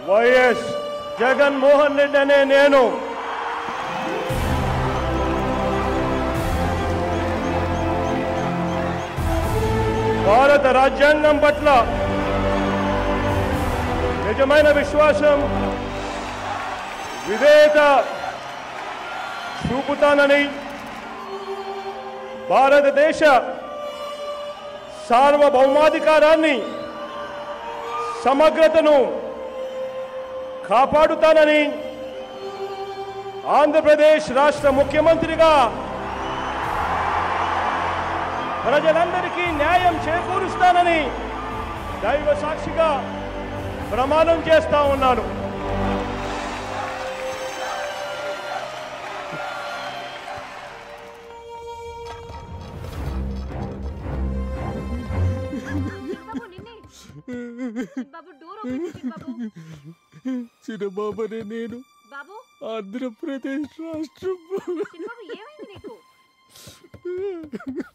YS Jaganmohan Reddy అనే నేను భారత రాజ్యాంగం పట్ల నిజమైన విశ్వాసం విధేయత చూపుతానని భారతదేశ సార్వభౌమాధికారాన్ని సమగ్రతను కాపాడుతానని ఆంధ్రప్రదేశ్ రాష్ట్ర ముఖ్యమంత్రిగా ప్రజలందరికీ న్యాయం చేకూరుస్తానని దైవ సాక్షిగా ప్రమాణం చేస్తా ఉన్నాను బాబు నిన్నే బాబు డోర్ ఓపెన్ చేసి బాబు చిన్నబాబనే నేను బాబు ఆంధ్రప్రదేశ్ రాష్ట్రం చిన్నబాబు ఏమైంది నీకు